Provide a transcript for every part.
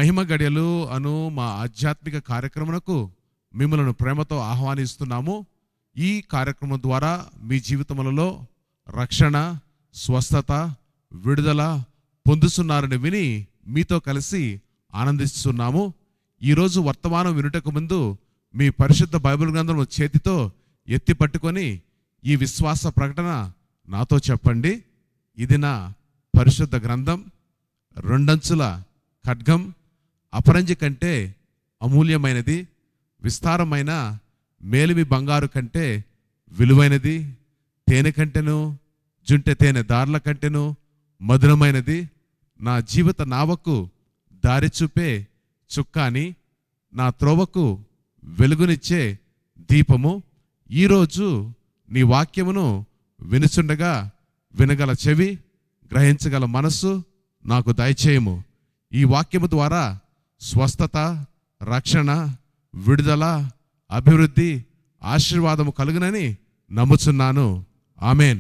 మహిమ గడియలు అను మా ఆధ్యాత్మిక కార్యక్రమమునకు మిమ్మల్ని ప్రేమతో ఆహ్వానిస్తున్నాము ఈ కార్యక్రమం ద్వారా మీ జీవితములలో రక్షణ స్వస్థత విడుదల పొందుతున్నారని విని మీతో కలిసి ఆనందిస్తున్నాము ఈరోజు వర్తమానం వినుటకు ముందు మీ పరిశుద్ధ బైబిల్ గ్రంథం చేతితో ఎత్తి పట్టుకొని ఈ విశ్వాస ప్రకటన నాతో చెప్పండి ఇది నా పరిశుద్ధ గ్రంథం రెండంచుల ఖడ్గం అపరంజి కంటే అమూల్యమైనది విస్తారమైన మేలిమి బంగారు కంటే విలువైనది తేనె కంటెను జుంటె తేనె దారుల కంటెను మధురమైనది నా జీవిత నావకు దారి చూపే చుక్కాని నా త్రోవకు వెలుగునిచ్చే దీపము ఈరోజు నీ వాక్యమును వినుచుండగా వినగల చెవి గ్రహించగల మనస్సు నాకు దయచేయము ఈ వాక్యము ద్వారా స్వస్థత రక్షణ విడుదల అభివృద్ధి ఆశీర్వాదము కలుగునని నమ్ముచున్నాను ఆమెన్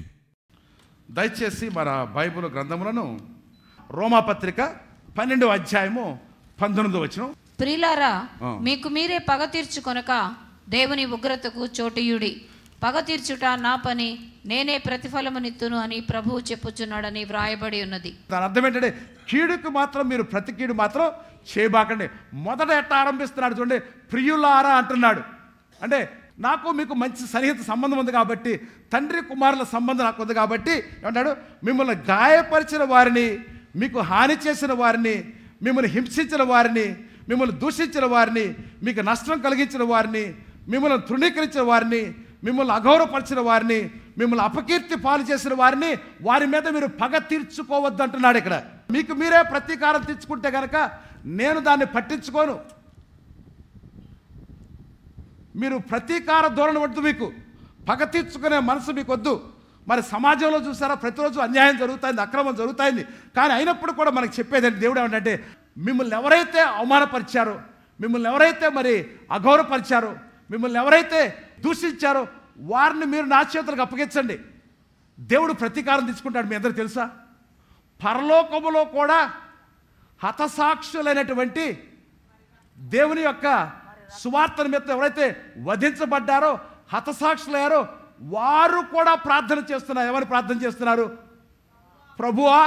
దయచేసి మన బైబిల్ గ్రంథములను రోమాపత్రిక పన్నెండు అధ్యాయము పంతొమ్మిది వచ్చిన ప్రియులారా ఆ. మీకు మీరే పగ తీర్చుకొనక దేవుని ఉగ్రతకు చోటియుడి పగ తీర్చుట నా పని నేనే ప్రతిఫలమునిత్తును అని ప్రభువు చెప్పుచున్నాడని వ్రాయబడి ఉన్నది దాని అర్థం ఏంటంటే కీడుకు మాత్రం మీరు ప్రతి కీడు మాత్రం చేయబాకండి మొదట ఎట్లా ఆరంభిస్తున్నాడు చూడండి ప్రియులారా అంటున్నాడు అంటే నాకు మీకు మంచి సన్నిహిత సంబంధం ఉంది కాబట్టి తండ్రి కుమారుల సంబంధం నాకు ఉంది కాబట్టి ఏమంటాడు మిమ్మల్ని గాయపరిచిన వారిని మీకు హాని చేసిన వారిని మిమ్మల్ని హింసించిన వారిని మిమ్మల్ని దూషించిన వారిని మీకు నష్టం కలిగించిన వారిని మిమ్మల్ని తృణీకరించిన వారిని మిమ్మల్ని అగౌరవపరిచిన వారిని మిమ్మల్ని అపకీర్తి పాలు చేసిన వారిని వారి మీద మీరు పగ తీర్చుకోవద్దు అంటున్నాడు ఇక్కడ మీకు మీరే ప్రతీకారం తీర్చుకుంటే కనుక నేను దాన్ని పట్టించుకోను మీరు ప్రతీకార ధోరణి వద్దు మీకు పగ తీర్చుకునే మనసు మీకు వద్దు మరి సమాజంలో చూసారా ప్రతిరోజు అన్యాయం జరుగుతుంది అక్రమం జరుగుతుంది కానీ అయినప్పుడు కూడా మనకు చెప్పేది ఏంటి దేవుడు ఏమంటే మిమ్మల్ని ఎవరైతే అవమానపరిచారో మిమ్మల్ని ఎవరైతే మరి అగౌరవపరిచారో మిమ్మల్ని ఎవరైతే దూషించారో వారిని మీరు నా చేతులకు అప్పగించండి దేవుడు ప్రతీకారం తీసుకుంటాడు మీ అందరికీ తెలుసా పరలోకములో కూడా హతసాక్షులైనటువంటి దేవుని యొక్క సువార్త నిమిత్తం ఎవరైతే వధించబడ్డారో హతసాక్షులయ్యారో వారు కూడా ప్రార్థన చేస్తున్నారు ఎవరు ప్రార్థన చేస్తున్నారు ప్రభువా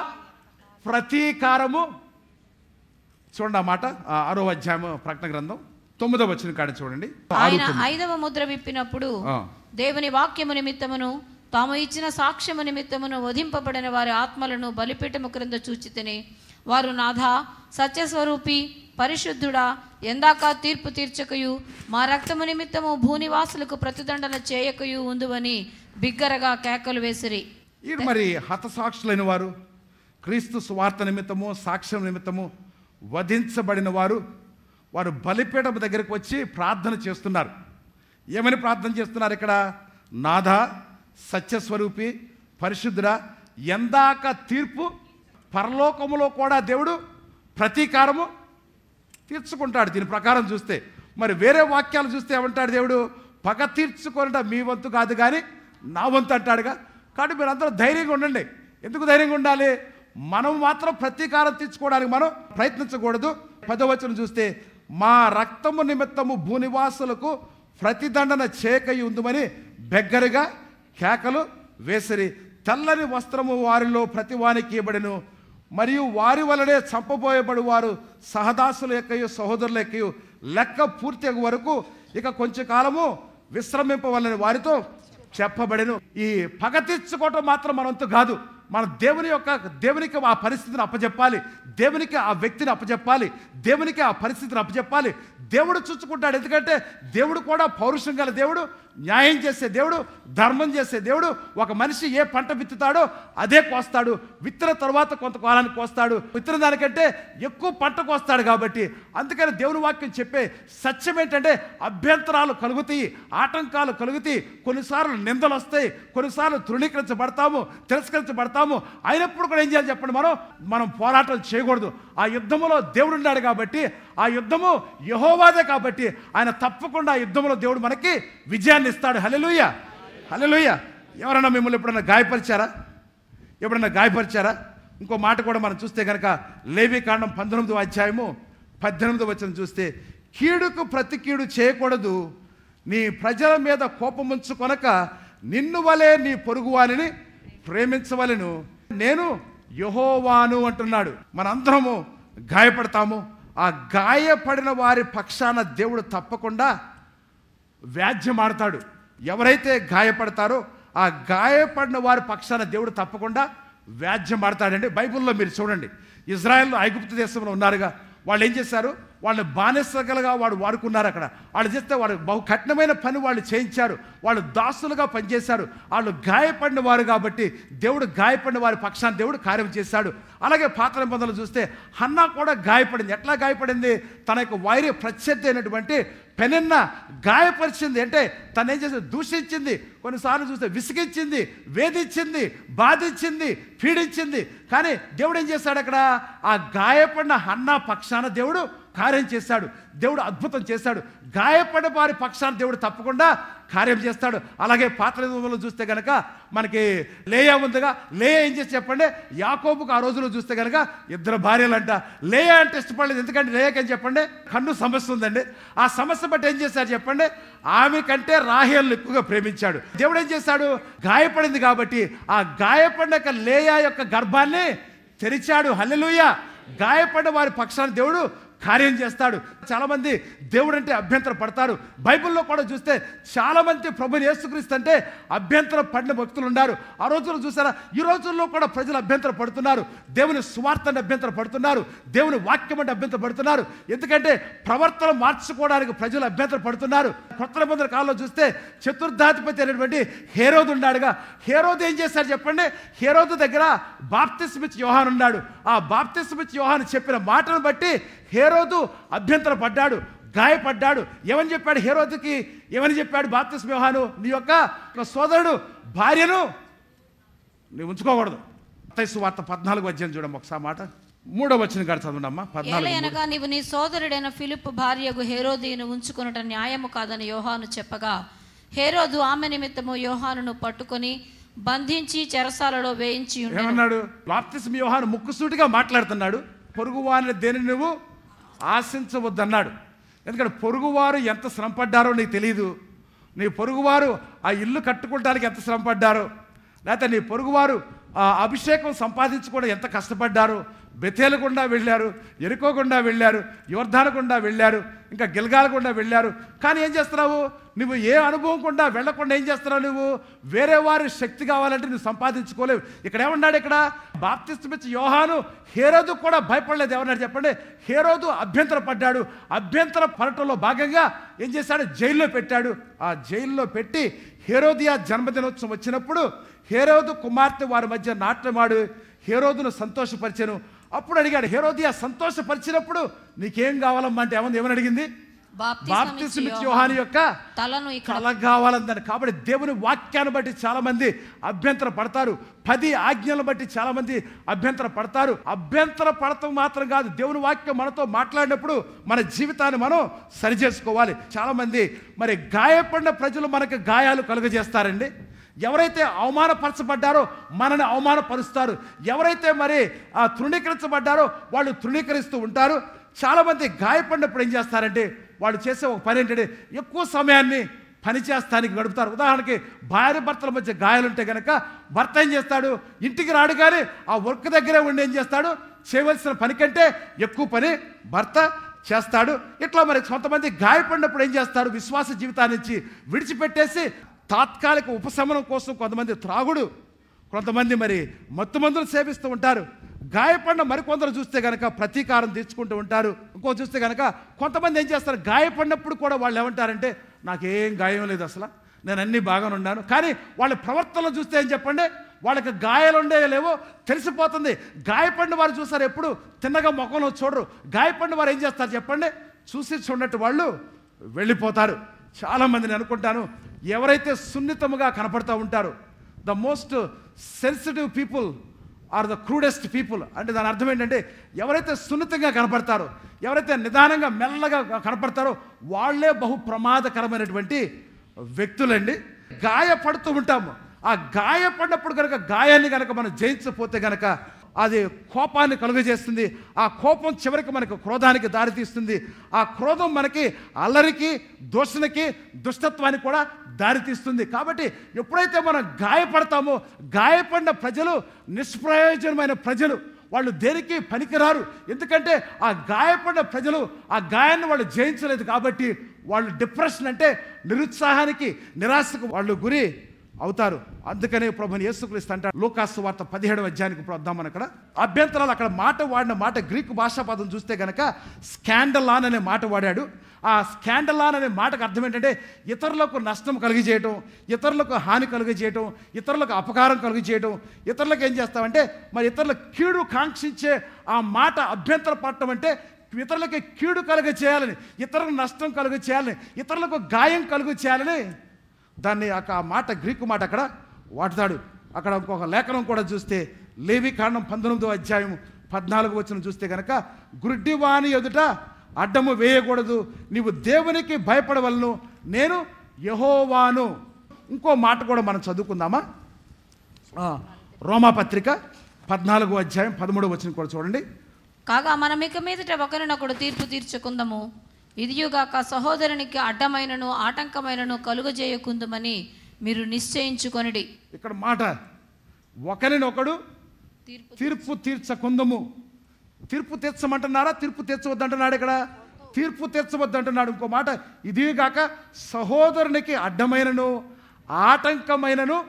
ప్రతీకారము చూడండి ఆ మాట ఆ ఆరో అధ్యాయము ప్రకటన గ్రంథం తొమ్మిదో వచ్చిన కాడ చూడండి ఆరు ఆయన తొమ్మిది. ఐదవ ముద్ర విప్పినప్పుడు ఆ. దేవుని వాక్యము నిమిత్తమును తాము ఇచ్చిన సాక్ష్యము నిమిత్తమును వధింపబడిన వారి ఆత్మలను బలిపీఠము క్రింద చూచితిని వారు నాథ సత్యస్వరూపి పరిశుద్ధుడా ఎందాక తీర్పు తీర్చకయు మా రక్తము నిమిత్తము భూనివాసులకు ప్రతిదండన చేయకయు ఉందువని బిగ్గరగా కేకలు వేసిరి ఈయన మరి హతసాక్షులైన వారు క్రీస్తు సువార్త నిమిత్తము సాక్ష్యం నిమిత్తము వధించబడిన వారు వారు బలిపీఠం దగ్గరికి వచ్చి ప్రార్థన చేస్తున్నారు ఏమని ప్రార్థన చేస్తున్నారు ఇక్కడ నాథ సత్యస్వరూపి పరిశుద్ధుడా ఎందాక తీర్పు పరలోకములో కూడా దేవుడు ప్రతీకారము తీర్చుకుంటాడు దీని ప్రకారం చూస్తే మరి వేరే వాక్యాలు చూస్తే ఏమంటాడు దేవుడు పగ తీర్చుకొనట మీ వంతు కాదు కానీ నా వంతు అంటాడుగా కాబట్టి మీరు అందరూ ధైర్యంగా ఉండండి ఎందుకు ధైర్యంగా ఉండాలి మనం మాత్రం ప్రతీకారం తీర్చుకోవడానికి మనం ప్రయత్నించకూడదు పదవచనం చూస్తే మా రక్తము నిమిత్తము భూనివాసులకు ప్రతిదండన చేయకయి ఉందమని బెగ్గరగా కేకలు వేసిరి తెల్లని వస్త్రము వారిలో ప్రతి వానికి ఇవ్వబడెను మరియు వారి వలనే చంపబోయబడి వారు సహదాసుల యొక్కయు సహోదరుల యొక్కయు లెక్క పూర్తి అయ్యే వరకు ఇక కొంచెం కాలము విశ్రమింపవలని వారితో చెప్పబడెను ఈ పగ తీర్చుకోవటం మాత్రం మనంతు కాదు మన దేవుని యొక్క దేవునికి ఆ పరిస్థితిని అప్పచెప్పాలి దేవునికి ఆ వ్యక్తిని అప్పచెప్పాలి దేవునికి ఆ పరిస్థితిని అప్పచెప్పాలి దేవుడు చూసుకుంటాడు ఎందుకంటే దేవుడు కూడా పౌరుషం గల దేవుడు న్యాయం చేసే దేవుడు ధర్మం చేసే దేవుడు ఒక మనిషి ఏ పంట విత్తుతాడో అదే కోస్తాడు విత్తిన తర్వాత కొంత కాలానికి కోస్తాడు విత్తిన దానికంటే ఎక్కువ పంట కోస్తాడు కాబట్టి అందుకని దేవుని వాక్యం చెప్పే సత్యం ఏంటంటే అభ్యంతరాలు కలుగుతాయి ఆటంకాలు కలుగుతాయి కొన్నిసార్లు నిందలు వస్తాయి కొన్నిసార్లు తృణీకరించబడతాము తిరస్కరించబడతాము అయినప్పుడు కూడా ఏం చేయాలి చెప్పండి మనం మనం పోరాటం చేయకూడదు ఆ యుద్ధంలో దేవుడు ఉన్నాడు కాబట్టి ఆ యుద్ధము యహోవాదే కాబట్టి ఆయన తప్పకుండా ఆ యుద్ధంలో దేవుడు మనకి విజయాన్ని ఇస్తాడు హలెలుయ హలెలుయ ఎవరైనా మిమ్మల్ని ఎప్పుడైనా గాయపరిచారా ఎప్పుడైనా గాయపరిచారా ఇంకో మాట కూడా మనం చూస్తే కనుక లేవి కాండం పంతొమ్మిదో అధ్యాయము పద్దెనిమిది వచ్చిన చూస్తే కీడుకు ప్రతి కీడు చేయకూడదు నీ ప్రజల మీద కోపముంచు కొనక నిన్ను వలే నీ పొరుగువానిని ప్రేమించవలెను నేను యహోవాను అంటున్నాడు మనందరము గాయపడతాము ఆ గాయపడిన వారి పక్షాన దేవుడు తప్పకుండా వ్యాజ్యం ఆడతాడు ఎవరైతే గాయపడతారో ఆ గాయపడిన వారి పక్షాన దేవుడు తప్పకుండా వ్యాజ్యం ఆడతాడండి బైబిల్లో మీరు చూడండి ఇజ్రాయెల్ ఐగుప్తు దేశంలో ఉన్నారుగా వాళ్ళు ఏం చేశారు వాళ్ళని బానిసగలుగా వాడు వాడుకున్నారు అక్కడ వాళ్ళు చేస్తే వాడు బహు కఠినమైన పని వాళ్ళు చేయించారు వాళ్ళు దాసులుగా పనిచేశారు వాళ్ళు గాయపడిన వారు కాబట్టి దేవుడు గాయపడిన వారి పక్షాన్ని దేవుడు కార్యం చేశాడు అలాగే పాత నిబంధనలు చూస్తే హన్నా కూడా గాయపడింది ఎట్లా గాయపడింది తన యొక్క వైర్య ప్రత్యర్థి అయినటువంటి పెనెన్న గాయపరిచింది అంటే తను ఏం చేసింది దూషించింది కొన్నిసార్లు చూస్తే విసిగించింది వేధించింది బాధించింది పీడించింది కానీ దేవుడు ఏం చేశాడు అక్కడ ఆ గాయపడిన హన్నా పక్షాన దేవుడు కార్యం చేశాడు దేవుడు అద్భుతం చేశాడు గాయపడిన వారి పక్షాన దేవుడు తప్పకుండా కార్యం చేస్తాడు అలాగే పాత నిబంధనలు చూస్తే కనుక మనకి లేయా ఉందిగా లేయా ఏం చేసి చెప్పండి యాకోబుకు ఆ రోజుల్లో చూస్తే కనుక ఇద్దరు భార్యలంట లేయా అంటే ఇష్టపడలేదు ఎందుకంటే లేయాకి ఏం చెప్పండి కన్ను సమస్య ఉందండి ఆ సమస్య బట్టి ఏం చేశారు చెప్పండి ఆమె కంటే రాహేల్ని ఎక్కువగా ప్రేమించాడు దేవుడు ఏం చేశాడు గాయపడింది కాబట్టి ఆ గాయపడిన యొక్క లేయా యొక్క గర్భాన్ని తెరిచాడు హల్లెలూయ గాయపడిన వారి పక్షాన దేవుడు కార్యం చేస్తాడు చాలామంది దేవుడు అంటే అభ్యంతర పడతారు బైబిల్లో కూడా చూస్తే చాలామంది ప్రభుని యేసుక్రీస్తు అంటే అభ్యంతర పడిన భక్తులు ఉన్నారు ఆ రోజుల్లో చూసారా ఈ రోజుల్లో కూడా ప్రజలు అభ్యంతర పడుతున్నారు దేవుని స్వార్థాన్ని అభ్యంతర పడుతున్నారు దేవుని వాక్యం అంటే అభ్యంతర పడుతున్నారు ఎందుకంటే ప్రవర్తన మార్చుకోవడానికి ప్రజలు అభ్యంతర పడుతున్నారు కొత్త నిబంధన కాలంలో చూస్తే చతుర్థాధిపతి అయినటువంటి హేరోదు ఉన్నాడుగా హేరోదు ఏం చేశాడు చెప్పండి హేరోదు దగ్గర బాప్తిస్మిచ్ యోహాన్ ఉన్నాడు ఆ బాప్తిస్మిచ్ యోహాన్ చెప్పిన మాటను బట్టి హేరోదు అభ్యంతర పడ్డాడు గాయపడ్డాడు ఏమని చెప్పాడు హేరోదుకి ఏమని చెప్పాడు బాప్తిస్మ యోహాను నీ యొక్క ఒక సోదరుడు భార్యను నీవు ఉంచుకోకూడదు మత్తయి వార్త పద్నాలుగు అధ్యాయం చూడమ్మ ఒకసారి మాట మూడో వచ్చిన కాడ చదవండమ్మా పద్నాలుగు ఏలయనగా నీవు నీ సోదరుడైన ఫిలిప్ భార్యకు హేరోదిను ఉంచుకొనుట న్యాయము కాదని యోహాను చెప్పగా హేరోదు ఆమె నిమిత్తము యోహానును పట్టుకొని బంధించి చెరసాలలో వేయించి ఉండెను. ఏమన్నాడు బాప్తిస్మ యోహాను ముక్కుసూటిగా మాట్లాడుతున్నాడు పొరుగువారిని దేని నువ్వు ఆశించవద్దన్నాడు ఎందుకంటే పొరుగువారు ఎంత శ్రమపడ్డారో నీకు తెలియదు నీ పొరుగువారు ఆ ఇల్లు కట్టుకోవడానికి ఎంత శ్రమపడ్డారో లేకపోతే నీ పొరుగువారు ఆ అభిషేకం సంపాదించుకోవడం ఎంత కష్టపడ్డారో బెతేలు గుండా వెళ్ళారు ఎరుకో గుండా వెళ్ళారు యువర్ధాన గుండా వెళ్ళారు ఇంకా గిల్గాల గుండా వెళ్ళారు కానీ ఏం చేస్తున్నావు నువ్వు ఏ అనుభవం గుండా వెళ్ళకుండా ఏం చేస్తున్నావు నువ్వు వేరే వారి శక్తి కావాలంటే నువ్వు సంపాదించుకోలేవు ఇక్కడ ఏమన్నాడు ఇక్కడ బాప్తిస్మిచ్చి యోహాను హేరోదు కూడా భయపడలేదు ఏమన్నాడు చెప్పండి హేరోదు అభ్యంతర పడ్డాడు అభ్యంతర పడటంలో భాగంగా ఏం చేశాడు జైల్లో పెట్టాడు ఆ జైల్లో పెట్టి హేరోదియా జన్మదినోత్సవం వచ్చినప్పుడు హేరోదు కుమార్తె వారి మధ్య నాట్యమాడు హేరోదును సంతోషపరిచాను అప్పుడు అడిగాడు హేరోదియా సంతోషపరిచినప్పుడు నీకేం కావాలమ్మా అంటే ఏమని ఏమని అడిగింది బాప్తిస్మమిచ్చి బాప్తిస్మిచ్ యోహాను యొక్క తలను ఇక్కడ కల కావాలందని కాబట్టి దేవుని వాక్యాన్ని బట్టి చాలా మంది అభ్యంతర పడతారు పది ఆజ్ఞలను బట్టి చాలా మంది అభ్యంతర పడతారు అభ్యంతర పడటం మాత్రం కాదు దేవుని వాక్యం మనతో మాట్లాడినప్పుడు మన జీవితాన్ని మనం సరిచేసుకోవాలి చాలా మంది మరి గాయపడిన ప్రజలు మనకు గాయాలు కలుగజేస్తారండి ఎవరైతే అవమానపరచబడ్డారో మనని అవమానపరుస్తారు ఎవరైతే మరి ఆ తృణీకరించబడ్డారో వాళ్ళు తృణీకరిస్తూ ఉంటారు చాలామంది గాయపడినప్పుడు ఏం చేస్తారంటే వాళ్ళు చేసే ఒక పని ఏంటంటే ఎక్కువ సమయాన్ని పని చేస్తానికి గడుపుతారు ఉదాహరణకి భార్య భర్తల మధ్య గాయాలుంటే కనుక భర్త ఏం చేస్తాడు ఇంటికి రాడు కానీ ఆ వర్క్ దగ్గరే ఉండి ఏం చేస్తాడు చేయవలసిన పని కంటే ఎక్కువ పని భర్త చేస్తాడు ఇట్లా మరి కొంతమంది గాయపడినప్పుడు ఏం చేస్తారు విశ్వాస జీవితాన్ని నుంచి విడిచిపెట్టేసి తాత్కాలిక ఉపశమనం కోసం కొంతమంది త్రాగుడు కొంతమంది మరి మత్తు మందులు సేవిస్తూ ఉంటారు గాయపడిన మరికొందరు చూస్తే కనుక ప్రతీకారం తీర్చుకుంటూ ఉంటారు ఇంకో చూస్తే కనుక కొంతమంది ఏం చేస్తారు గాయపడినప్పుడు కూడా వాళ్ళు ఏమంటారంటే నాకేం గాయం లేదు అసలు నేను అన్ని బాగానే ఉన్నాను కానీ వాళ్ళ ప్రవర్తనలు చూస్తే ఏం చెప్పండి వాళ్ళకి గాయాలు ఉండే లేవో తెలిసిపోతుంది గాయపడిన వారు చూస్తారు ఎప్పుడు తిన్నగా ముఖంలో చూడరు గాయపడిన వారు ఏం చేస్తారు చెప్పండి చూసి చూడనట్టు వాళ్ళు వెళ్ళిపోతారు చాలామంది నేను అనుకుంటాను ఎవరైతే సున్నితముగా కనపడతా ఉంటారో the most sensitive people are the crudest people అంటే దాని అర్థం ఏంటంటే ఎవరైతే సున్నితంగా కనపడతారో ఎవరైతే నిదానంగా మెల్లగా కనపడతారో వాళ్ళే బహు ప్రమాదకరమైనటువంటి వ్యక్తులండి గాయపడుతూ ఉంటాము ఆ గాయపడినప్పుడు కనుక గాయాన్ని కనుక మనం జయించకపోతే కనుక అది కోపాన్ని కలుగజేస్తుంది ఆ కోపం చివరికి మనకు క్రోధానికి దారితీస్తుంది ఆ క్రోధం మనకి అల్లరికి దోషణకి దుష్టత్వానికి కూడా దారితీస్తుంది కాబట్టి ఎప్పుడైతే మనం గాయపడతామో గాయపడిన ప్రజలు నిష్ప్రయోజనమైన ప్రజలు వాళ్ళు దేనికి పనికిరారు ఎందుకంటే ఆ గాయపడిన ప్రజలు ఆ గాయాన్ని వాళ్ళు జయించలేదు కాబట్టి వాళ్ళు డిప్రెషన్ అంటే నిరుత్సాహానికి నిరాశకు వాళ్ళు గురి అవుతారు అందుకనే ప్రభుని యేసుక్రీస్తు అంటాడు లూకాసు వార్త పదిహేడవ అధ్యాయానికి ఇప్పుడు వద్దాం మనం అక్కడ అభ్యంతరాలు అక్కడ మాట వాడిన మాట గ్రీకు భాషా పదం చూస్తే గనక స్కాండలాన్ అనే మాట వాడాడు ఆ స్కాండలాన్ అనే మాటకు అర్థం ఏంటంటే ఇతరులకు నష్టం కలిగజేయటం ఇతరులకు హాని కలిగజేయటం ఇతరులకు అపకారం కలిగజేయటం ఇతరులకు ఏం చేస్తామంటే మరి ఇతరుల కీడు కాంక్షించే ఆ మాట అభ్యంతర పడటం అంటే ఇతరులకి కీడు కలుగ చేయాలని ఇతరులకు నష్టం కలుగ చేయాలని ఇతరులకు గాయం కలుగ చేయాలని దాన్ని ఆ మాట గ్రీకు మాట అక్కడ వాడతాడు అక్కడ ఇంకొక లేఖనం కూడా చూస్తే లేవి కాండం పంతొమ్మిదో అధ్యాయం పద్నాలుగు వచ్చిన చూస్తే కనుక గుడ్డివాని ఎదుట అడ్డము వేయకూడదు నీవు దేవునికి భయపడవలను నేను యహోవాను ఇంకో మాట కూడా మనం చదువుకుందామా ఆ, రోమాపత్రిక పద్నాలుగో అధ్యాయం పదమూడు వచ్చిన కూడా చూడండి కాగా మనం ఇక మీదట ఒకరినొకడు తీర్పు తీర్చుకుందాము ఇదియుగాక సహోదరునికి అడ్డమైనను ఆటంకమైనను కలుగజేయకుందుమని మీరు నిశ్చయించుకొనిడి ఇక్కడ మాట ఒకరినొకడు తీర్పు తీర్పు తీర్చకుందము తీర్పు తీర్చమంటున్నారా తీర్పు తీర్చవద్దంటున్నాడు ఇక్కడ తీర్పు తీర్చవద్దంటున్నాడు ఇంకో మాట ఇదిగాక సహోదరునికి అడ్డమైనను ఆటంకమైనను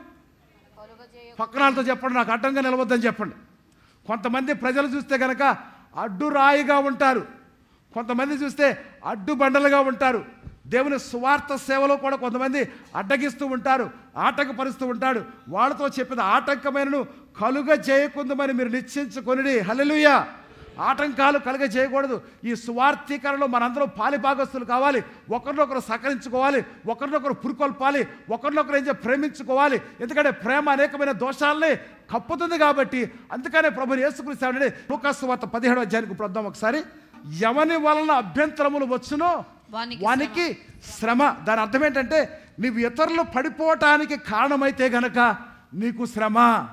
పక్కనాలతో చెప్పండి నాకు అడ్డంగా నిలవద్దని చెప్పండి కొంతమంది ప్రజలు చూస్తే కనుక అడ్డురాయిగా ఉంటారు కొంతమంది చూస్తే అడ్డు బండలుగా ఉంటారు దేవుని స్వార్థ సేవలో కూడా కొంతమంది అడ్డగిస్తూ ఉంటారు ఆటంకపరుస్తూ ఉంటాడు వాళ్ళతో చెప్పిన ఆటంకమైనను కలుగ చేయకుందమని మీరు నిశ్చయించుకొనిడి హల్లెలూయా ఆటంకాలు కలుగ చేయకూడదు ఈ స్వార్థీకరణలో మనందరం పాలిభాగస్తులు కావాలి ఒకరినొకరు సహకరించుకోవాలి ఒకరినొకరు పురుకొల్పాలి ఒకరినొకరు ఏం చేయాలి? ప్రేమించుకోవాలి ఎందుకంటే ప్రేమ అనేకమైన దోషాలని కప్పుతుంది కాబట్టి అందుకనే ప్రభు యేసుకృష్ణ లూకాసు వార్త పదిహేడు అధ్యాయానికి ఇప్పుడు వద్దాం ఒకసారి ఎవని వలన అభ్యంతరములు వచ్చునో వానికి వానికి శ్రమ దాని అర్థం ఏంటంటే నీవు ఇతరులు పడిపోవటానికి కారణమైతే గనక నీకు శ్రమ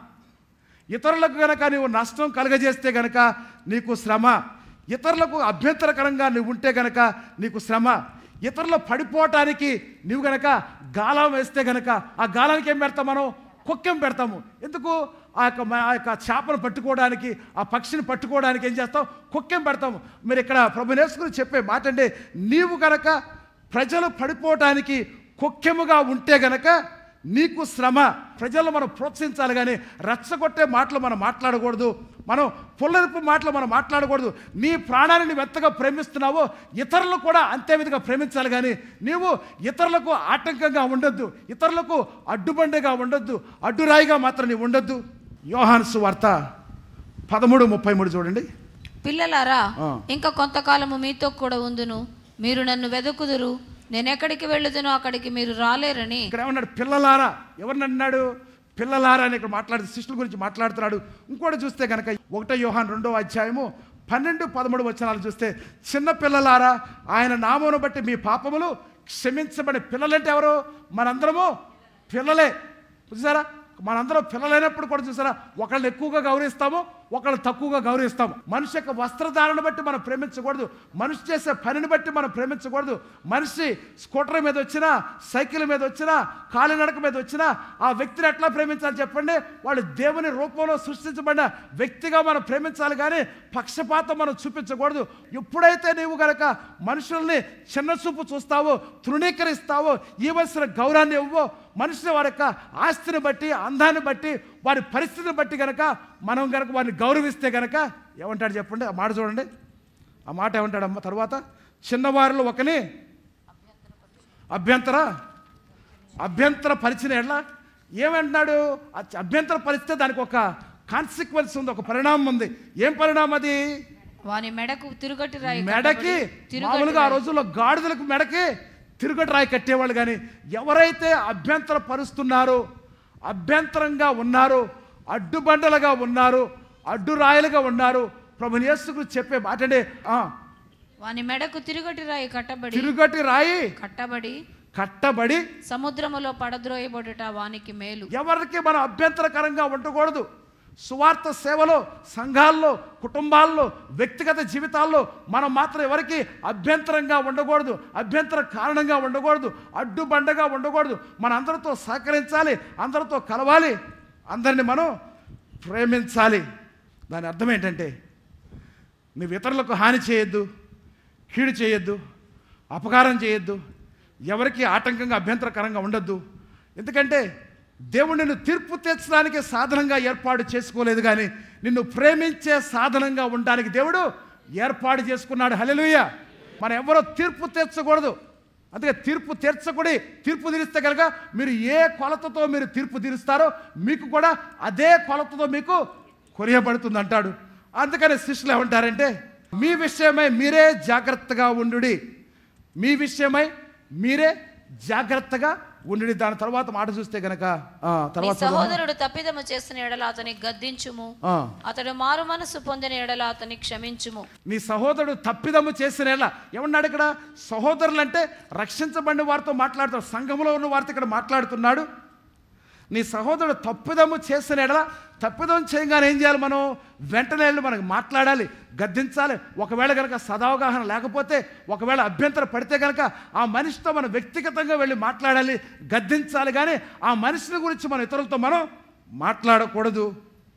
ఇతరులకు గనక నీవు నష్టం కలగజేస్తే గనక నీకు శ్రమ ఇతరులకు అభ్యంతరకరంగా నువ్వు ఉంటే గనక నీకు శ్రమ ఇతరులు పడిపోవటానికి నువ్వు గనక గాలం వేస్తే గనక ఆ గాలానికి ఏం పెడతాం మనం కుక్కెం పెడతాము ఎందుకు ఆ యొక్క మ- ఆ యొక్క చేపను పట్టుకోవడానికి ఆ పక్షిని పట్టుకోవడానికి ఏం చేస్తాం కుక్కెం పెడతాము మీరు ఇక్కడ ప్రభు నేర్చుకుని చెప్పే మాట అంటే నీవు గనక ప్రజలు పడిపోవటానికి కుక్కెముగా ఉంటే గనక నీకు శ్రమ ప్రజలను మనం ప్రోత్సహించాలి కానీ రెచ్చగొట్టే మాటలు మనం మాట్లాడకూడదు మనం పుల్లరిపు మాటలు మనం మాట్లాడకూడదు నీ ప్రాణాన్ని నువ్వు ఎంతగా ప్రేమిస్తున్నావో ఇతరులు కూడా అంతే విధంగా ప్రేమించాలి కానీ నీవు ఇతరులకు ఆటంకంగా ఉండొద్దు ఇతరులకు అడ్డుబండగా ఉండొద్దు అడ్డురాయిగా మాత్రం నీవు ఉండొద్దు యోహాన్సు వార్త పదమూడు ముప్పై మూడు చూడండి పిల్లలారా ఆ. ఇంకా కొంతకాలము మీతో కూడా ఉందును మీరు నన్ను వెదకుదురు నేను ఎక్కడికి వెళ్ళుదునో అక్కడికి మీరు రాలేరని ఇక్కడ ఏమన్నాడు పిల్లలారా ఎవరిని అన్నాడు పిల్లలారా అని ఇక్కడ మాట్లాడుతూ శిష్యుల గురించి మాట్లాడుతున్నాడు ఇంకోటి చూస్తే కనుక ఒకటో యోహాన్ రెండో అధ్యాయము పన్నెండు పదమూడు వచనాలు చూస్తే చిన్న పిల్లలారా ఆయన నామమును బట్టి మీ పాపములు క్షమించబడి పిల్లలంటే ఎవరు మనందరము పిల్లలే చూసారా మనందరం పిల్లలైనప్పుడు కూడా చూసారా ఒకళ్ళని ఎక్కువగా గౌరవిస్తాము ఒకళ్ళు తక్కువగా గౌరవిస్తాము మనిషి యొక్క వస్త్రధారణ బట్టి మనం ప్రేమించకూడదు మనిషి చేసే పనిని బట్టి మనం ప్రేమించకూడదు మనిషి స్కూటర్ మీద వచ్చినా సైకిల్ మీద వచ్చినా కాలినడక మీద వచ్చినా ఆ వ్యక్తిని ఎట్లా ప్రేమించాలి చెప్పండి వాడు దేవుని రూపంలో సృష్టించబడిన వ్యక్తిగా మనం ప్రేమించాలి కానీ పక్షపాతం మనం చూపించకూడదు ఎప్పుడైతే నీవు గనక మనుషుల్ని చిన్న చూపు చూస్తావో తృణీకరిస్తావో ఇవ్వాల్సిన గౌరవాన్ని ఇవ్వో మనుషులు వారి యొక్క ఆస్తిని బట్టి అందాన్ని బట్టి వారి పరిస్థితిని బట్టి గనక మనం గనక వారిని గౌరవిస్తే గనక ఏమంటాడు చెప్పండి ఆ మాట చూడండి ఆ మాట ఏమంటాడమ్మ తర్వాత చిన్నవారిలో ఒకని అభ్యంతర అభ్యంతర పరిచిన ఎట్లా ఏమంటున్నాడు ఆ అభ్యంతర పరిస్తే దానికి ఒక కాన్సిక్వెన్స్ ఉంది ఒక పరిణామం ఉంది ఏం పరిణామం అది వాని మెడకు తిరుగటి రాయి మెడకి కట్టబడి, తిరుగటి మామూలుగా ఆ రాయి. రోజుల్లో గాడిదలకు మెడకి తిరుగటి రాయి కట్టేవాళ్ళు కానీ ఎవరైతే అభ్యంతర పరుస్తున్నారో అభ్యంతరంగా ఉన్నారు అడ్డుబండలుగా ఉన్నారు అడ్డు రాయలుగా ఉన్నారు ప్రభు యేసుకు చెప్పే మాట అంటే ఆ, వాని మెడకు తిరుగటి రాయి కట్టబడి తిరుగటి రాయి కట్టబడి కట్టబడి సముద్రములో పడద్రోయబడుట వానికి మేలు ఎవరికి మనం అభ్యంతరకరంగా ఉండకూడదు సువార్త సేవలో సంఘాల్లో కుటుంబాల్లో వ్యక్తిగత జీవితాల్లో మనం మాత్రం ఎవరికి అభ్యంతరంగా ఉండకూడదు అభ్యంతర కారణంగా ఉండకూడదు అడ్డుబండగా ఉండకూడదు మన అందరితో సహకరించాలి అందరితో కలవాలి అందరిని మనం ప్రేమించాలి దాని అర్థం ఏంటంటే నువ్వు ఇతరులకు హాని చేయొద్దు కీడు చేయొద్దు అపకారం చేయొద్దు ఎవరికి ఆటంకంగా అభ్యంతరకరంగా ఉండొద్దు ఎందుకంటే దేవుడు నిన్ను తీర్పు తీర్చడానికి సాధనంగా ఏర్పాటు చేసుకోలేదు కానీ నిన్ను ప్రేమించే సాధనంగా ఉండడానికి దేవుడు ఏర్పాటు చేసుకున్నాడు హల్లెలూయా మనం ఎవరో తీర్పు తీర్చకూడదు అందుకే తీర్పు తీర్చకూడి తీర్పు తీరిస్తే కనుక మీరు ఏ కొలతతో మీరు తీర్పు తీరుస్తారో మీకు కూడా అదే కొలతతో మీకు కొరియబడుతుంది అంటాడు అందుకని శిష్యులు ఏమంటారంటే మీ విషయమై మీరే జాగ్రత్తగా ఉండుడి మీ విషయమై మీరే జాగ్రత్తగా ఉండుడి దాని తర్వాత మాట చూస్తే గనక ఆ, నీ తర్వాత చదవమ్మా. సహోదరుడు తప్పిదము చేసిన ఎడల అతని గద్దించుము ఆ, అతడు మారు మనసు పొందిన ఎడల అతని క్షమించుము నీ సహోదరుడు తప్పిదము చేసిన ఎలా ఏమన్నాడు ఇక్కడ సహోదరులు అంటే రక్షించబడిన వారితో మాట్లాడుతాడు సంఘంలో ఉన్న వారితో ఇక్కడ మాట్లాడుతున్నాడు నీ సహోదరుడు తప్పిదము చేసిన ఎడల తప్పిదం చేయగానే ఏం చేయాలి మనం వెంటనే వెళ్ళి మనకు మాట్లాడాలి గద్దించాలి ఒకవేళ కనుక సదావగాహన లేకపోతే ఒకవేళ అభ్యంతర పడితే కనుక ఆ మనిషితో మనం వ్యక్తిగతంగా వెళ్ళి మాట్లాడాలి గద్దించాలి కానీ ఆ మనిషిని గురించి మన ఇతరులతో మనం మాట్లాడకూడదు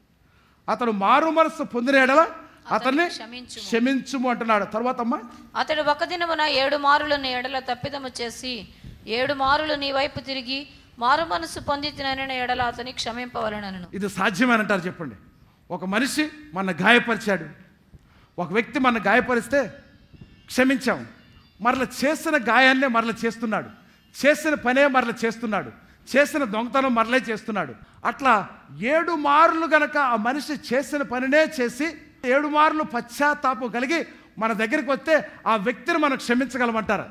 అతడు మారు మనసు పొందిన ఎడల అతన్ని క్షమించుము. క్షమించుము అంటున్నాడు తర్వాత అమ్మా అతడు ఒక దినమున ఏడు మారులను ఎడల తప్పిదము చేసి ఏడు మారులు నీ వైపు తిరిగి మారు మనసు పొంది తినని ఎడల అతని క్షమింపవలనను ఇది సాధ్యమేనంటారు చెప్పండి ఒక మనిషి మన గాయపరిచాడు ఒక వ్యక్తి మన గాయపరిస్తే క్షమించాం మరల చేసిన గాయాన్నే మరల చేస్తున్నాడు చేసిన పనే మరల చేస్తున్నాడు చేసిన దొంగతనం మరలే చేస్తున్నాడు అట్లా ఏడు మార్లు గనక ఆ మనిషి చేసిన పనినే చేసి ఏడు మార్లు పశ్చాత్తాపం కలిగి మన దగ్గరికి వస్తే ఆ వ్యక్తిని మనం క్షమించగలమంటారా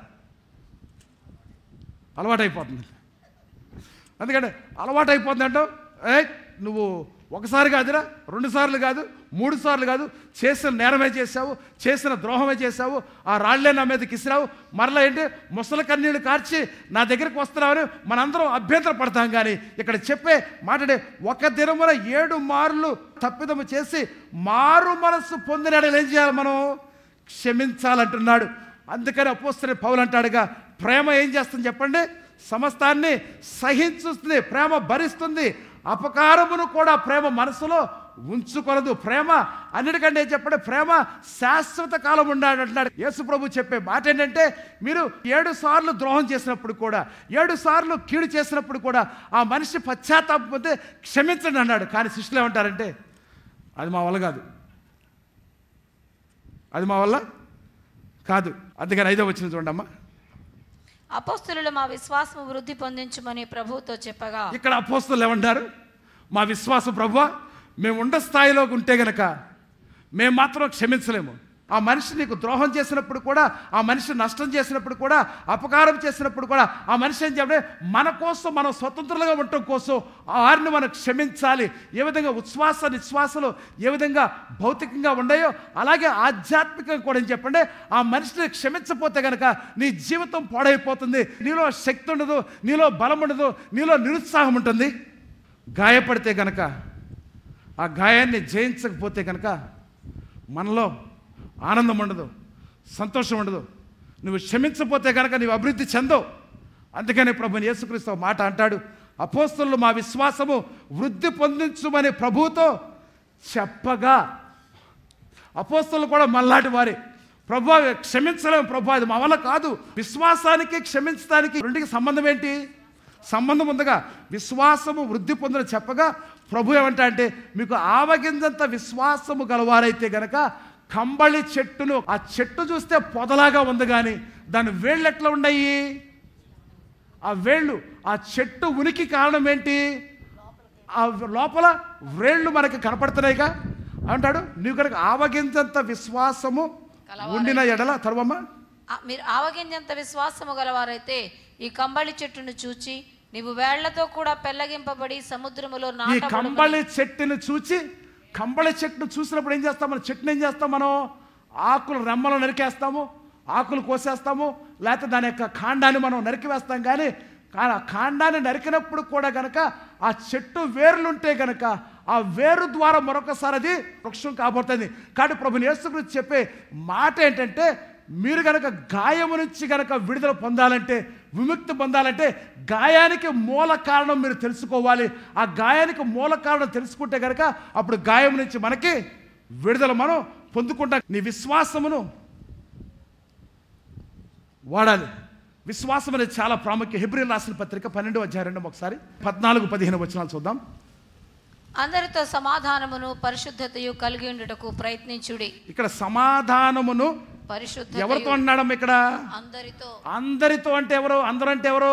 అలవాటైపోతుంది అందుకంటే అలవాటు అయిపోతుంది అంటావు ఏ నువ్వు ఒకసారి కాదురా రెండు సార్లు కాదు మూడు సార్లు కాదు చేసిన నేరమే చేశావు చేసిన ద్రోహమే చేశావు ఆ రాళ్లే నా మీదకి ఇసిరావు మరలా ఏంటి ముసలి కన్నీళ్ళు కార్చి నా దగ్గరికి వస్తున్నావని మనందరం అభ్యంతర పడతాం కానీ ఇక్కడ చెప్పే మాట్లాడే ఒక దినమున ఏడు మార్లు తప్పిదము చేసి మారు మనస్సు పొందిన ఎడల ఏం చేయాలి మనం క్షమించాలంటున్నాడు అందుకని అపోస్తున్న పౌలు అంటాడుగా ప్రేమ ఏం చేస్తుంది చెప్పండి సమస్తాన్ని సహించుస్తుంది ప్రేమ భరిస్తుంది అపకారమును కూడా ప్రేమ మనసులో ఉంచుకొనదు ప్రేమ అన్నిటికంటే చెప్పండి ప్రేమ శాశ్వత కాలం ఉండాలి అంటున్నాడు యేసు ప్రభు చెప్పే మాట ఏంటంటే మీరు ఏడు సార్లు ద్రోహం చేసినప్పుడు కూడా ఏడు సార్లు కీడు చేసినప్పుడు కూడా ఆ మనిషి పశ్చాత్తాపతే క్షమించండి అన్నాడు కానీ శిష్యులు ఏమంటారంటే అది మా వల్ల కాదు అది మా వల్ల కాదు అందుకని ఐదో వచ్చిన చూడండి అమ్మా అపోస్తులు మా విశ్వాసము వృద్ధి పొందించుమని ప్రభువుతో చెప్పగా ఇక్కడ అపోస్తులు ఏమంటారు మా విశ్వాసం ప్రభువా మేము ఉండ స్థాయిలోకి ఉంటే గనక మేము మాత్రం క్షమించలేము ఆ మనిషి నీకు ద్రోహం చేసినప్పుడు కూడా ఆ మనిషి నష్టం చేసినప్పుడు కూడా అపకారం చేసినప్పుడు కూడా ఆ మనిషి ఏం చెప్పంటే మన కోసం మనం స్వతంత్రులుగా ఉండటం కోసం ఆ వారిని మనం క్షమించాలి ఏ విధంగా ఉచ్ఛ్వాస నిశ్వాసలు ఏ విధంగా భౌతికంగా ఉన్నాయో అలాగే ఆధ్యాత్మికంగా కూడా ఏం చెప్పండి ఆ మనిషిని క్షమించపోతే కనుక నీ జీవితం పాడైపోతుంది నీలో శక్తి ఉండదు నీలో బలం ఉండదు నీలో నిరుత్సాహం ఉంటుంది గాయపడితే కనుక ఆ గాయాన్ని జయించకపోతే కనుక మనలో ఆనందం ఉండదు సంతోషం ఉండదు నువ్వు క్షమించపోతే కనుక నీవు అభివృద్ధి చెందవు అందుకని ప్రభుని యేసుక్రీస్తు ఒక మాట అంటాడు అపోస్తులు మా విశ్వాసము వృద్ధి పొందించుమని ప్రభువుతో చెప్పగా అపోస్తులు కూడా మళ్ళాటి వారే ప్రభు క్షమించలేము ప్రభు అది మా వల్ల కాదు విశ్వాసానికి క్షమించడానికి రెండుకి సంబంధం ఏంటి సంబంధం ఉందిగా విశ్వాసము వృద్ధి పొందిన చెప్పగా ప్రభు ఏమంటా అంటే మీకు ఆవగింజంత విశ్వాసము గలవారైతే గనక కంబళి చెట్టును ఆ చెట్టు చూస్తే పొదలాగా ఉంది కానీ దాని వేళ్ళు ఎట్లా ఉన్నాయి ఆ వేళ్ళు ఆ చెట్టు ఉనికి కారణం ఏంటి ఆ లోపల వేళ్ళు మనకి కనపడుతున్నాయిగా అంటాడు నీవు కనుక ఆవగింజంత విశ్వాసము ఉండిన ఎడల తర్వమ్మ ఆ, మీరు ఆవగింజంత విశ్వాసము గలవారైతే ఈ కంబళి చెట్టును చూచి నీవు వేళ్లతో కూడా పెళ్లగింపబడి సముద్రములో ఈ నాటబడు కంబళి చెట్టును చూచి కంబళి చెట్టును చూసినప్పుడు ఏం చేస్తాం మనం చెట్టును ఏం చేస్తాం మనం ఆకులు రెమ్మలు నరికేస్తాము ఆకులు కోసేస్తాము లేకపోతే దాని యొక్క కాండాన్ని మనం నరికివేస్తాం కానీ కానీ ఆ కాండాన్ని నరికినప్పుడు కూడా గనక ఆ చెట్టు వేర్లుంటే గనక ఆ వేరు ద్వారా మరొకసారి అది వృక్షం కాబోతుంది కాబట్టి ప్రభు యేసు గురించి చెప్పే మాట ఏంటంటే మీరు గనక గాయము నుంచి గనక విడుదల పొందాలంటే విముక్తి పొందాలంటే గాయానికి మూల కారణం మీరు తెలుసుకోవాలి ఆ గాయానికి మూల కారణం తెలుసుకుంటే గనక అప్పుడు గాయం నుంచి మనకి విడుదల మనం పొందుకుంటాం నీ విశ్వాసమును వాడాలి విశ్వాసం అనేది చాలా ప్రాముఖ్యం హెబ్రిల్ రాసిన పత్రిక పన్నెండు అధ్యాయం రెండు ఒకసారి పద్నాలుగు పదిహేను వచనాలు చూద్దాం అందరితో సమాధానమును పరిశుద్ధతయు కలిగి ఉండుటకు ప్రయత్నించుడి ఇక్కడ సమాధానమును పరిశుద్ధ ఎవరితో అన్నాడమ్మ ఇక్కడ అందరితో అందరితో అంటే ఎవరు అందరూ అంటే ఎవరు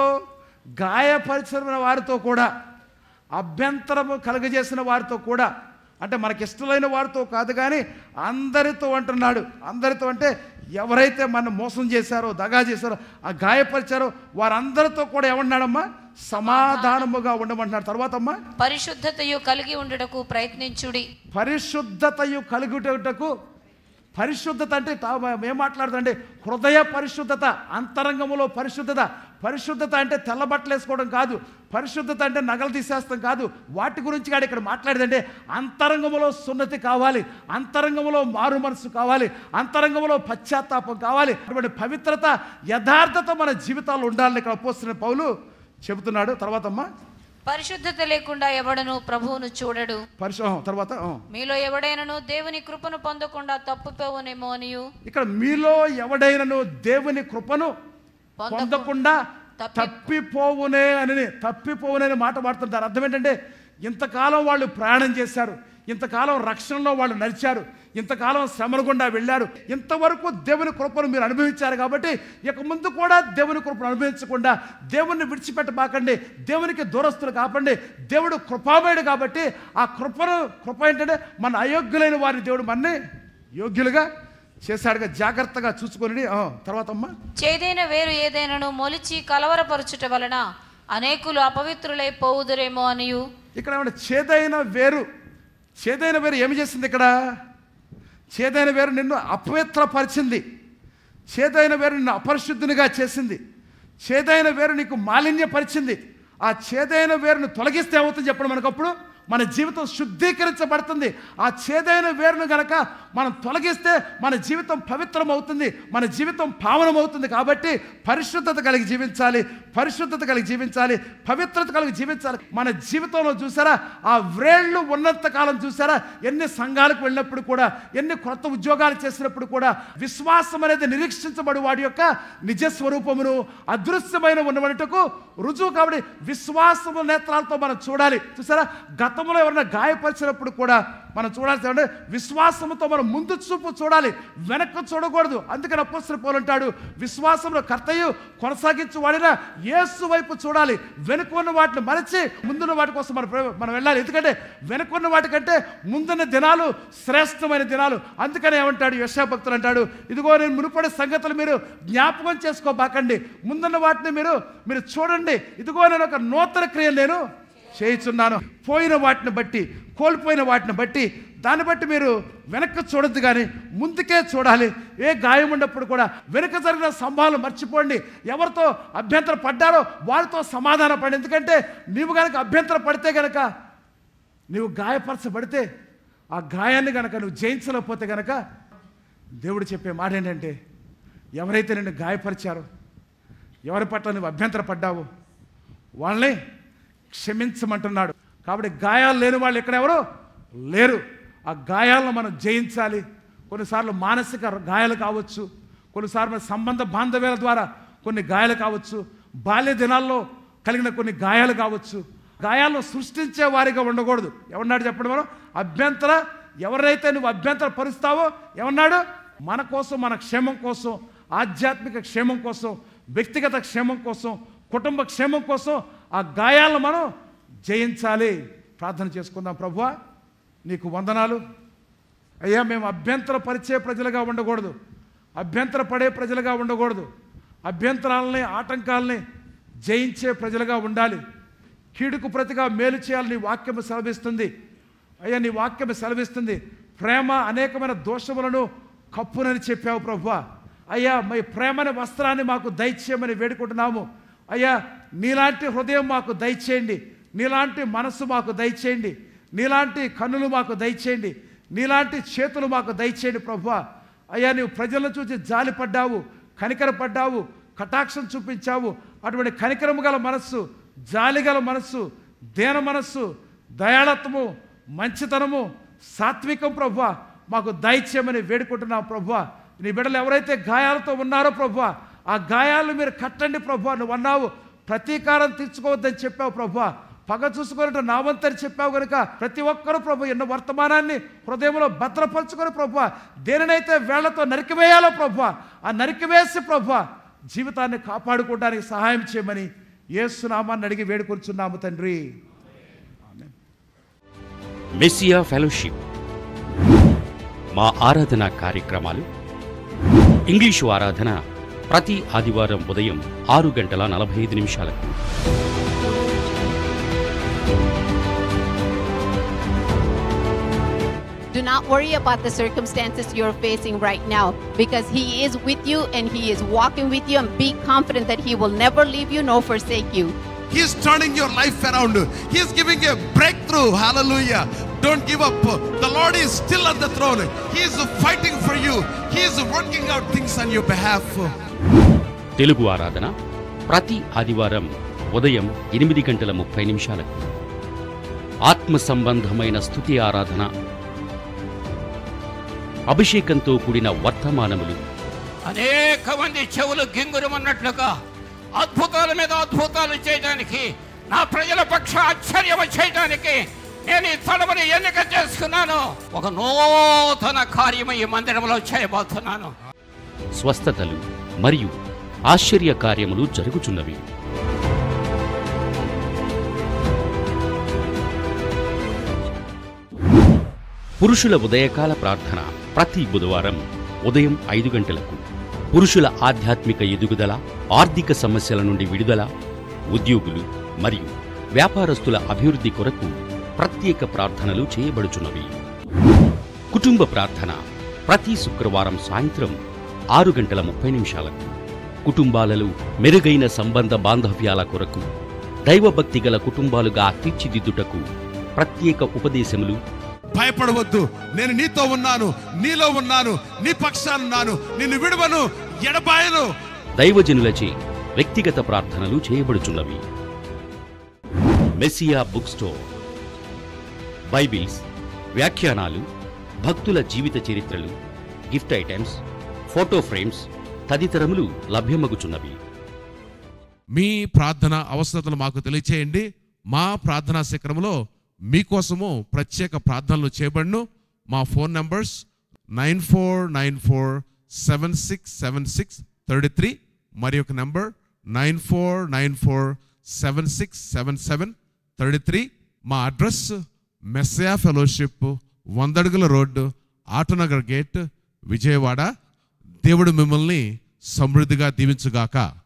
గాయపరిచిన వారితో కూడా అభ్యంతరము కలుగజేసిన వారితో కూడా అంటే మనకి ఇష్టమైన వారితో కాదు కానీ అందరితో అంటున్నాడు అందరితో అంటే ఎవరైతే మన మోసం చేశారో దగా చేశారో ఆ గాయపరిచారో వారందరితో కూడా ఏమన్నాడమ్మా సమాధానముగా ఉండమంటున్నాడు తర్వాత అమ్మా పరిశుద్ధతయు కలిగి ఉండుటకు ప్రయత్నించుడి పరిశుద్ధతయు కలుగుటకు పరిశుద్ధత అంటే తా- ఏం మాట్లాడుతుంటే హృదయ పరిశుద్ధత అంతరంగములో పరిశుద్ధత పరిశుద్ధత అంటే తెల్ల బట్టలు వేసుకోవడం కాదు పరిశుద్ధత అంటే నగలు తీసేస్తాం కాదు వాటి గురించి కాదు ఇక్కడ మాట్లాడేదంటే అంతరంగములో సున్నతి కావాలి అంతరంగములో మారు మనసు కావాలి అంతరంగములో పశ్చాత్తాపం కావాలి అటువంటి పవిత్రత యథార్థత మన జీవితాల్లో ఉండాలని ఇక్కడ పోస్తున్న పౌలు చెబుతున్నాడు తర్వాత అమ్మా పరిశుద్ధత లేకుండా ఎవడను ప్రభువును చూడడు పరిశు తర్వాత ఆ. మీలో ఎవడైనను దేవుని కృపను పొందకుండా తప్పుపోవునేమో అనియు ఇక్కడ మీలో ఎవడైనను దేవుని కృపను పొందకు- పొందకుండా తప్పి- తప్పిపోవునే అని తప్పిపోవునే అని మాట మాడుతుంటారు అర్థం ఏంటంటే ఇంతకాలం వాళ్ళు ప్రయాణం చేశారు ఇంతకాలం రక్షణలో వాళ్ళు నడిచారు ఇంతకాలం శ్రమల గుండా వెళ్ళారు ఇంతవరకు దేవుని కృపను మీరు అనుభవించారు కాబట్టి ఇక ముందు కూడా దేవుని కృపను అనుభవించకుండా దేవుణ్ణి విడిచిపెట్టబాకండి దేవునికి దూరస్తులు కాపండి దేవుడు కృపామయుడు కాబట్టి ఆ కృపను కృప ఏంటంటే మన అయోగ్యులైన వారి దేవుడు మనని యోగ్యులుగా చేశాడుగా జాగ్రత్తగా చూసుకొని ఆ, తర్వాత అమ్మా చేదైన వేరు ఏదైనను మొలిచి కలవరపరచుట వలన అనేకులు అపవిత్రులై పోవుదురేమో అనియు ఇక్కడ ఏమంటే చేదైన వేరు చేదైన వేరు ఏమి చేసింది ఇక్కడ చేదైన వేరు నిన్ను అపవిత్రపరిచింది చేదైన వేరు నిన్ను అపరిశుద్ధునిగా చేసింది చేదైన వేరు నీకు మాలిన్యపరిచింది ఆ చేదైన వేరును తొలగిస్తే ఏమవుతుంది చెప్పండి మనకప్పుడు మన జీవితం శుద్ధీకరించబడుతుంది ఆ చేదైన వేరును గనక మనం తొలగిస్తే మన జీవితం పవిత్రం అవుతుంది మన జీవితం పావనం అవుతుంది కాబట్టి పరిశుద్ధత కలిగి జీవించాలి పరిశుద్ధత కలిగి జీవించాలి పవిత్రత కలిగి జీవించాలి మన జీవితంలో చూసారా ఆ వ్రేళ్ళు ఉన్నంత కాలం చూసారా ఎన్ని సంఘాలకు వెళ్ళినప్పుడు కూడా ఎన్ని కొత్త ఉద్యోగాలు చేసినప్పుడు కూడా విశ్వాసం అనేది నిరీక్షించబడి వాడి యొక్క నిజ స్వరూపమును అదృశ్యమైన ఉన్నవనటకు రుజువు కాబట్టి విశ్వాసము నేత్రాలతో మనం చూడాలి చూసారా గతంలో ఎవరైనా గాయపరిచినప్పుడు కూడా మనం చూడాల్సి అంటే విశ్వాసముతో మనం ముందు చూపు చూడాలి వెనక్కు చూడకూడదు అందుకని అప్పస్తున్న పౌలు అంటాడు విశ్వాసంలో కర్తయ్య కొనసాగించు వాడిన యేసు వైపు చూడాలి వెనుకున్న వాటిని మరచి ముందున్న వాటి కోసం మనం ప్ర- మనం వెళ్ళాలి ఎందుకంటే వెనుకున్న వాటికంటే ముందున్న దినాలు శ్రేష్టమైన దినాలు అందుకని ఏమంటాడు యశాభక్తులు అంటాడు ఇదిగో నేను మునుపడి సంగతులు మీరు జ్ఞాపకం చేసుకోబాకండి ముందున్న వాటిని మీరు మీరు చూడండి ఇదిగో నేను ఒక నూతన క్రియ నేను చేయుచున్నాను పోయిన వాటిని బట్టి కోల్పోయిన వాటిని బట్టి దాన్ని బట్టి మీరు వెనక్కి చూడొద్దు కానీ ముందుకే చూడాలి ఏ గాయం ఉన్నప్పుడు కూడా వెనుక జరిగిన సంభావాలు మర్చిపోండి ఎవరితో అభ్యంతరం పడ్డారో వారితో సమాధాన పడి ఎందుకంటే నీవు కనుక అభ్యంతరం పడితే కనుక నీవు గాయపరచబడితే ఆ గాయాన్ని కనుక నువ్వు జయించలేకపోతే కనుక దేవుడు చెప్పే మాట ఏంటంటే ఎవరైతే నిన్ను గాయపరిచారో ఎవరి పట్ల నువ్వు అభ్యంతర పడ్డావో వాళ్ళని క్షమించమంటున్నాడు కాబట్టి గాయాలు లేని వాళ్ళు ఎక్కడెవరు లేరు ఆ గాయాలను మనం జయించాలి కొన్నిసార్లు మానసిక గాయాలు కావచ్చు కొన్నిసార్లు మన సంబంధ బాంధవ్యాల ద్వారా కొన్ని గాయాలు కావచ్చు బాల్య దినాల్లో కలిగిన కొన్ని గాయాలు కావచ్చు గాయాలను సృష్టించే వారిగా ఉండకూడదు ఎవన్నాడు చెప్పండి మనం అభ్యంతర ఎవరైతే నువ్వు అభ్యంతర పరుస్తావో ఏమన్నాడు మన కోసం మన క్షేమం కోసం ఆధ్యాత్మిక క్షేమం కోసం వ్యక్తిగత క్షేమం కోసం కుటుంబ క్షేమం కోసం ఆ గాయాలను మనం జయించాలి ప్రార్థన చేసుకుందాం ప్రభువా నీకు వందనాలు అయ్యా మేము అభ్యంతర పరిచే ప్రజలుగా ఉండకూడదు అభ్యంతర పడే ప్రజలుగా ఉండకూడదు అభ్యంతరాలని ఆటంకాలని జయించే ప్రజలుగా ఉండాలి కీడుకు ప్రతిగా మేలు చేయాలని నీ వాక్యము సెలవిస్తుంది అయ్యా నీ వాక్యము సెలవిస్తుంది ప్రేమ అనేకమైన దోషములను కప్పునని చెప్పావు ప్రభువా అయ్యా మీ ప్రేమని వస్త్రాన్ని మాకు దయచేయమని వేడుకుంటున్నాము అయ్యా నీలాంటి హృదయం మాకు దయచేయండి నీలాంటి మనస్సు మాకు దయచేయండి నీలాంటి కన్నులు మాకు దయచేయండి నీలాంటి చేతులు మాకు దయచేయండి ప్రభు అయ్యా నీవు ప్రజలను చూసి జాలిపడ్డావు కనికరపడ్డావు కటాక్షం చూపించావు అటువంటి కనికరము గల మనస్సు జాలి గల మనస్సు దేన మనస్సు దయాళత్వము మంచితనము సాత్వికం ప్రభు మాకు దయచేయమని వేడుకుంటున్నాం ప్రభు నీ బిడ్డలు ఎవరైతే గాయాలతో ఉన్నారో ప్రభు ఆ గాయాలను మీరు కట్టండి ప్రభు నువ్వు అన్నావు ప్రతీకారం తీర్చుకోవద్దని చెప్పావు ప్రభు పగ చూసుకున్నట్టు నా వంతని చెప్పావు కనుక ప్రతి ఒక్కరూ ప్రభు ఎన్న వర్తమానాన్ని హృదయంలో భద్రపరచుకొని ప్రభు దేనినైతే వేళ్లతో నరికివేయాలో ప్రభు ఆ నరికివేసి ప్రభు జీవితాన్ని కాపాడుకోవడానికి సహాయం చేయమని ఏసునామాన్ని అడిగి వేడుకొంచున్నాము తండ్రి మెస్సియా ఫెలోషిప్ మా ఆరాధన కార్యక్రమాలు ఇంగ్లీషు ఆరాధన ప్రతి ఆదివారం ఉదయం ఆరు గంటల నలభై ఐదు నిమిషాలకు Do not worry about the circumstances you're facing right now because He is with you and He is walking with you, and be confident that He will never leave you nor forsake you. He's turning your life around. He's giving a breakthrough. Hallelujah. Don't give up. The Lord is still at the throne. He is fighting for you. He is working out things on your behalf. Telugu ఆరాధన ప్రతి ఆదివారం ఉదయం ఎనిమిది గంటల ముప్పై నిమిషాలకు ఆత్మ సంబంధమైన స్థుతి ఆరాధన అభిషేకంతో కూడిన వర్తమానములు అనేక మంది చెవులు గింగురమన్నట్లుగా అద్భుతాల మీద అద్భుతాలు చేయడానికి నా ప్రజల పక్ష ఆశ్చర్యం చేయడానికి నేను ఈ తలముని ఎన్నిక చేసుకున్నాను ఒక నూతన కార్యము ఈ మందిరంలో చేయబోతున్నాను స్వస్థతలు మరియు ఆశ్చర్య కార్యములు జరుగుచున్నవి పురుషుల ఉదయకాల ప్రార్థన ప్రతి బుధవారం ఉదయం ఐదు గంటలకు పురుషుల ఆధ్యాత్మిక ఎదుగుదల ఆర్థిక సమస్యల నుండి విడుదల ఉద్యోగులు మరియు వ్యాపారస్తుల అభివృద్ధి కొరకు ప్రత్యేక ప్రార్థనలు చేయబడుచున్నవి కుటుంబ ప్రార్థన ప్రతి శుక్రవారం సాయంత్రం ఆరు గంటల ముప్పై నిమిషాలకు కుటుంబాలలో మెరుగైన సంబంధ బాంధవ్యాల కొరకు దైవభక్తి గల కుటుంబాలుగా తీర్చిదిద్దుటకు ప్రత్యేక ఉపదేశములు భయపడవద్దు నేను నీతో ఉన్నాను నీలో ఉన్నాను నీ పక్షానున్నాను నిన్ను విడవను ఎడబాయను దైవజనులచే వ్యక్తిగత ప్రార్థనలు చేయబడుచున్నవి మెస్సియా బుక్ స్టోర్ బైబిల్స్ వ్యాఖ్యానాలు భక్తుల జీవిత చరిత్రలు గిఫ్ట్ ఐటమ్స్ ఫోటో ఫ్రేమ్స్ తదితరములు లభ్యమగుచున్నవి మీ ప్రార్థన అవసరతలు మాకు తెలియచేయండి మా ప్రార్థనా శిఖరంలో మీకోసము ప్రత్యేక ప్రార్థనలు చేయబడును మా phone numbers nine four nine four seven six seven six thirty three మరి ఒక number nine four nine four seven six seven seven thirty three మా అడ్రస్ మెస్సయా ఫెలోషిప్ వందడుగుల రోడ్డు ఆటోనగర్ గేట్ విజయవాడ దేవుడు మిమ్మల్ని సమృద్ధిగా దీవించుగాక